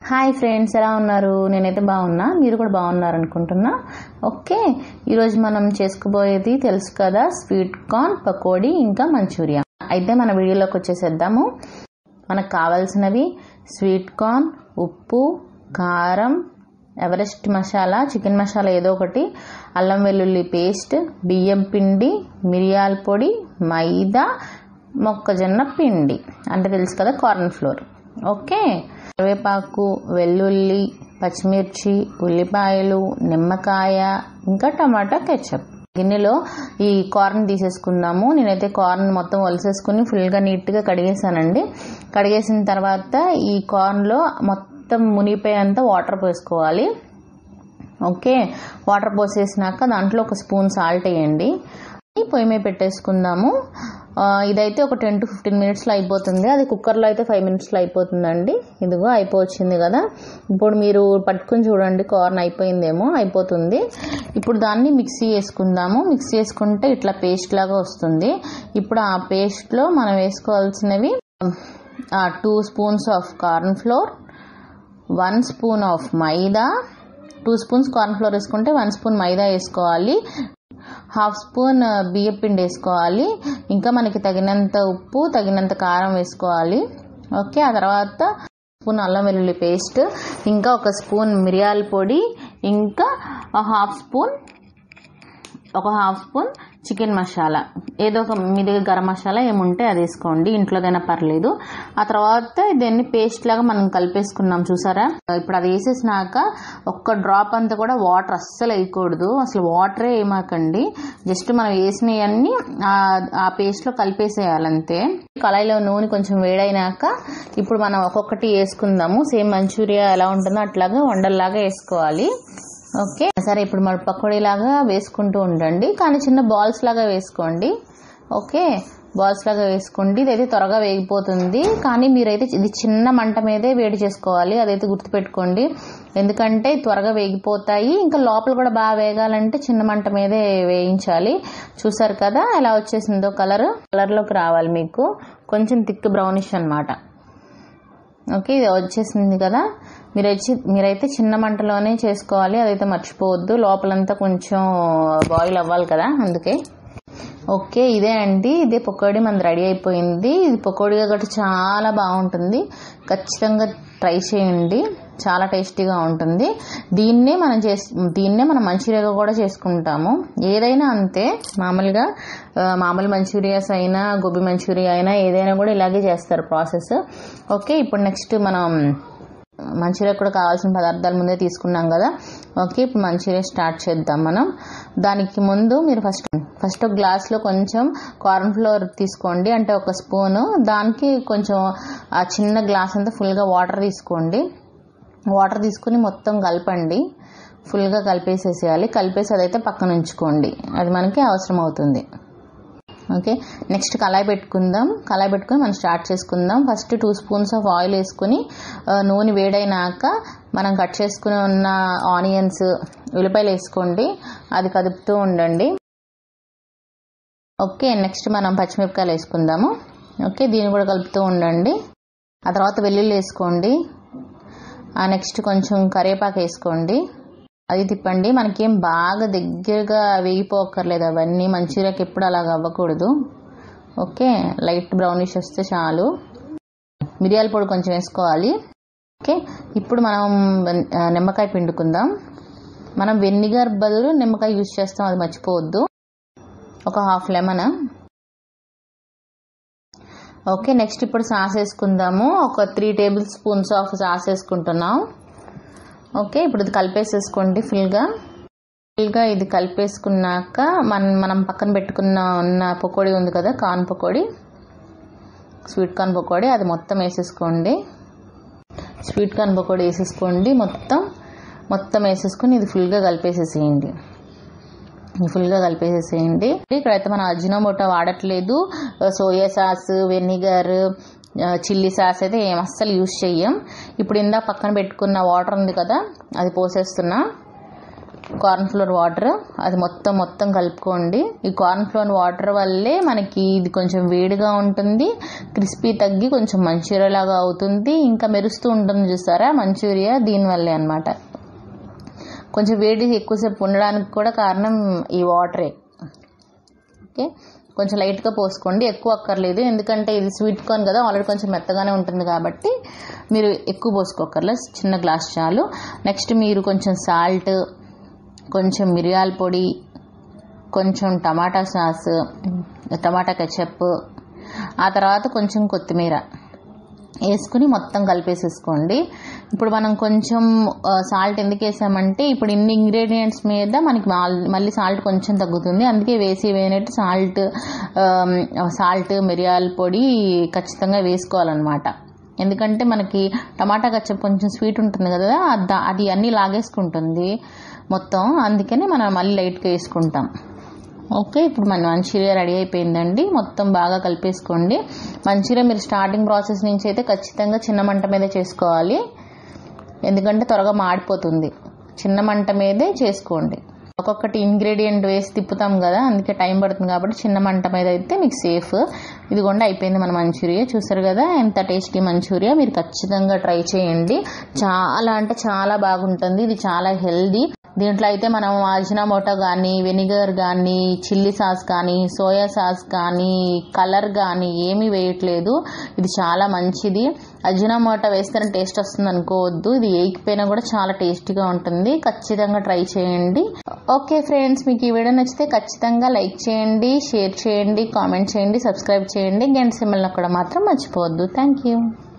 hi friends ఎలా ఉన్నారు నేనైతే బాగున్నా మీరు కూడా బాగున్నారు అనుకుంటున్నా ఓకే ఈరోజు మనం చేసుకోబోయేది తెలుసు కదా స్వీట్ కార్న్ పకోడీ ఇంకా మంచూరియా అయితే మన వీడియోలోకి వచ్చేసేద్దాము మనకు కావాల్సినవి స్వీట్ కార్న్ ఉప్పు కారం ఎవరెస్ట్ మసాలా చికెన్ మసాలా ఏదో ఒకటి అల్లం వెల్లుల్లి పేస్ట్ బియ్యం పిండి మిరియాల పొడి మైదా మొక్కజొన్న పిండి అంటే తెలుసు కదా కార్న్ ఫ్లోర్ ఓకే కరివేపాకు వెల్లుల్లి పచ్చిమిర్చి ఉల్లిపాయలు నిమ్మకాయ ఇంకా టమాటా కెచప్ గిన్నెలో ఈ కార్న్ తీసేసుకుందాము నేనైతే కార్న్ మొత్తం వలిసేసుకుని ఫుల్గా నీట్గా కడిగేసానండి కడిగేసిన తర్వాత ఈ కార్న్లో మొత్తం మునిగిపోయేంత వాటర్ పోసుకోవాలి ఓకే వాటర్ పోసేసినాక దాంట్లో ఒక స్పూన్ సాల్ట్ వేయండి పొయ్యి మీద పెట్టేసుకుందాము ఆ, ఇదైతే ఒక టెన్ టు ఫిఫ్టీన్ మినిట్స్లో అయిపోతుంది అది కుక్కర్లో అయితే ఫైవ్ మినిట్స్లో అయిపోతుందండి ఇదిగో అయిపోవచ్చింది కదా ఇప్పుడు మీరు పట్టుకుని చూడండి కార్న్ అయిపోయిందేమో అయిపోతుంది ఇప్పుడు దాన్ని మిక్సీ వేసుకుందాము మిక్సీ వేసుకుంటే ఇట్లా పేస్ట్ లాగా వస్తుంది ఇప్పుడు ఆ పేస్ట్లో మనం వేసుకోవాల్సినవి two spoons of corn flour one spoon of maida two spoons corn flour వేసుకుంటే వన్ స్పూన్ మైదా వేసుకోవాలి హాఫ్ స్పూన్ బియ్యం పిండి వేసుకోవాలి ఇంకా మనకి తగినంత ఉప్పు తగినంత కారం వేసుకోవాలి ఓకే ఆ తర్వాత స్పూన్ అల్లం వెల్లుల్లి పేస్ట్ ఇంకా ఒక స్పూన్ మిరియాల పొడి ఇంకా హాఫ్ స్పూన్ ఒక హాఫ్ స్పూన్ చికెన్ మసాలా ఏదో ఒక మీ దగ్గర గరం మసాలా ఏముంటే అది వేసుకోండి ఇంట్లోదైనా పర్లేదు ఆ తర్వాత దీన్ని పేస్ట్ లాగా మనం కలిపేసుకున్నాం చూసారా ఇప్పుడు అది వేసేసినాక ఒక్క డ్రాప్ అంతా కూడా వాటర్ అస్సలు వేయకూడదు అసలు వాటరే వేయమాకండి జస్ట్ మనం వేసినవన్నీ ఆ పేస్ట్లో కలిపేసేయాలంతే కళాయిలో నూనె కొంచెం వేడైనాక ఇప్పుడు మనం ఒక్కొక్కటి వేసుకుందాము సేమ్ మంచూరియా ఎలా ఉంటుందో అట్లాగా వండల్లాగా వేసుకోవాలి ఓకే సరే ఇప్పుడు మన పకోడీ లాగా వేసుకుంటూ ఉండండి కానీ చిన్న బాల్స్ లాగా వేసుకోండి ఓకే బాల్స్ లాగా వేసుకోండి ఇదైతే త్వరగా వేగిపోతుంది కానీ మీరైతే ఇది చిన్న మంట మీదే వేడి చేసుకోవాలి అదైతే గుర్తుపెట్టుకోండి ఎందుకంటే త్వరగా వేగిపోతాయి ఇంకా లోపల కూడా బాగా వేగాలంటే చిన్న మంట మీదే వేయించాలి చూసారు కదా ఎలా వచ్చేసిందో కలర్ కలర్లోకి రావాలి మీకు కొంచెం థిక్ బ్రౌనిష్ అన్నమాట ఓకే ఇది వచ్చేసింది కదా మీరు వచ్చి మీరైతే చిన్న మంటలోనే చేసుకోవాలి అదైతే మర్చిపోవద్దు లోపలంతా కొంచెం బాయిల్ అవ్వాలి కదా అందుకే ఓకే ఇదే అండి ఇదే పకోడీ మనది రెడీ అయిపోయింది ఇది పకోడీగా గట్రా చాలా బాగుంటుంది ఖచ్చితంగా ట్రై చేయండి చాలా టేస్టీగా ఉంటుంది దీన్నే మనం చేస్ దీన్నే మనం మంచూరియాగా కూడా చేసుకుంటాము ఏదైనా అంతే మామూలుగా ఆ, మామూలు మంచూరియాస్ అయినా గోబీ మంచూరియా అయినా ఏదైనా కూడా ఇలాగే చేస్తారు ప్రాసెస్ ఓకే ఇప్పుడు నెక్స్ట్ మనం మంచూరియా కూడా కావాల్సిన పదార్థాలు ముందే తీసుకున్నాం కదా ఓకే ఇప్పుడు మంచూరియా స్టార్ట్ చేద్దాం మనం దానికి ముందు మీరు ఫస్ట్ ఫస్ట్ ఒక గ్లాస్లో కొంచెం కార్న్ ఫ్లోర్ తీసుకోండి అంటే ఒక స్పూను దానికి కొంచెం ఆ చిన్న గ్లాస్ అంతా ఫుల్గా వాటర్ తీసుకోండి వాటర్ తీసుకుని మొత్తం కలపండి ఫుల్గా కలిపేసేసేయాలి కలిపేసి అదైతే పక్కన ఉంచుకోండి అది మనకి అవసరం అవుతుంది ఓకే నెక్స్ట్ కళాయి పెట్టుకుందాం కళాయి పెట్టుకొని మనం స్టార్ట్ చేసుకుందాం first two spoons of oil వేసుకొని ఆ, నూనె వేడైనాక మనం కట్ చేసుకుని ఉన్న ఆనియన్స్ ఉల్లిపాయలు వేసుకోండి అది కదుపుతూ ఉండండి ఓకే నెక్స్ట్ మనం పచ్చిమిరపకాయలు వేసుకుందాము ఓకే దీన్ని కూడా కలుపుతూ ఉండండి ఆ తర్వాత వెల్లుల్లి వేసుకోండి ఆ నెక్స్ట్ కొంచెం కరివేపాకు వేసుకోండి అది తిప్పండి మనకేం బాగా దగ్గరగా వేగిపోకర్లేదు అవన్నీ మంచూరియాకి ఎప్పుడు అలాగ అవ్వకూడదు ఓకే లైట్ బ్రౌనిష్ వస్తే చాలు మిరియాల పొడి కొంచెం వేసుకోవాలి ఓకే ఇప్పుడు మనం ఆ, నిమ్మకాయ పిండుకుందాం మనం వెనిగర్ బదులు నిమ్మకాయ యూజ్ చేస్తాం అది మర్చిపోవద్దు ఒక హాఫ్ లెమన్ ఓకే నెక్స్ట్ ఇప్పుడు సాస్ వేసుకుందాము ఒక three tablespoons of sauce వేసుకుంటున్నాం ఓకే ఇప్పుడు ఇది కలిపేసేసుకోండి ఫుల్గా ఫుల్గా ఇది కలిపేసుకున్నాక మనం మనం పక్కన పెట్టుకున్న ఉన్న పకోడీ ఉంది కదా corn pakodi sweet corn pakodi అది మొత్తం వేసేసుకోండి స్వీట్ కార్న్ పకోడీ వేసేసుకోండి మొత్తం మొత్తం వేసేసుకొని ఇది ఫుల్గా కలిపేసేసేయండి ఇది ఫుల్గా కలిపేసేసేయండి ఇక్కడైతే మనం అజినోమోటో వాడట్లేదు soya sauce vinegar chilli sauce అయితే ఏం అస్సలు యూజ్ చెయ్యం ఇప్పుడు ఇందా పక్కన పెట్టుకున్న వాటర్ ఉంది కదా అది పోసేస్తున్నా కార్న్ ఫ్లోర్ వాటర్ అది మొత్తం మొత్తం కలుపుకోండి ఈ కార్న్ ఫ్లోర్ వాటర్ వల్లే మనకి ఇది కొంచెం వేడిగా ఉంటుంది క్రిస్పీ తగ్గి కొంచెం మంచూరియా లాగా అవుతుంది ఇంకా మెరుస్తూ ఉంటుంది చూసారా మంచూరియా దీనివల్లే అనమాట కొంచెం వేడి ఎక్కువసేపు ఉండడానికి కూడా కారణం ఈ వాటరే ఓకే కొంచెం లైట్గా పోసుకోండి ఎక్కువ అక్కర్లేదు ఎందుకంటే ఇది స్వీట్ కార్న్ కదా ఆల్రెడీ కొంచెం మెత్తగానే ఉంటుంది కాబట్టి మీరు ఎక్కువ పోసుకోకర్లేదు చిన్న గ్లాస్ చాలు నెక్స్ట్ మీరు కొంచెం సాల్ట్ కొంచెం మిరియాల పొడి కొంచెం టమాటా సాస్ టమాటా కెచప్ ఆ తర్వాత కొంచెం కొత్తిమీర వేసుకుని మొత్తం కలిపేసేసుకోండి ఇప్పుడు మనం కొంచెం సాల్ట్ ఎందుకు వేసామంటే ఇప్పుడు ఇన్ని ఇంగ్రీడియంట్స్ మీద మనకి మాల్- మళ్ళీ సాల్ట్ కొంచెం తగ్గుతుంది అందుకే వేసి వేయనట్టు సాల్ట్ సాల్ట్ మిరియాల పొడి ఖచ్చితంగా వేసుకోవాలన్నమాట ఎందుకంటే మనకి టమాటా కచ్చప్ కొంచెం స్వీట్ ఉంటుంది కదా అద- అది అన్నీ లాగేసుకుంటుంది మొత్తం అందుకని మనం మళ్ళీ లైట్గా వేసుకుంటాం ఓకే ఇప్పుడు మన మంచూరియా రెడీ అయిపోయిందండి మొత్తం బాగా కలిపేసుకోండి మంచూరియా మీరు స్టార్టింగ్ ప్రాసెస్ నుంచి అయితే ఖచ్చితంగా చిన్న మంట మీద చేసుకోవాలి ఎందుకంటే త్వరగా మాడిపోతుంది చిన్న మంట మీదే చేసుకోండి ఒక్కొక్కటి ఇంగ్రీడియంట్ వేసి తిప్పుతాం కదా అందుకే టైం పడుతుంది కాబట్టి చిన్న మంట మీద అయితే మీకు సేఫ్ ఇదిగోండి అయిపోయింది మన మంచూరియా చూసారు కదా ఎంత టేస్టీ మంచూరియా మీరు ఖచ్చితంగా ట్రై చేయండి చాలా అంటే చాలా బాగుంటుంది ఇది చాలా హెల్దీ దీంట్లో అయితే మనం అజినామోటో కానీ వెనిగర్ కానీ చిల్లీ సాస్ కానీ సోయా సాస్ కానీ కలర్ కానీ ఏమీ వేయట్లేదు ఇది చాలా మంచిది అజినామోటో వేస్తేనే టేస్ట్ వస్తుంది అనుకోవద్దు ఇది వేయకపోయినా కూడా చాలా టేస్టీగా ఉంటుంది ఖచ్చితంగా ట్రై చేయండి ఓకే ఫ్రెండ్స్ మీకు ఈ వీడియో నచ్చితే ఖచ్చితంగా లైక్ చేయండి షేర్ చేయండి కామెంట్ చేయండి సబ్స్క్రైబ్ చేయండి గంట సింబల్ కూడా మాత్రం మర్చిపోవద్దు థ్యాంక్ యూ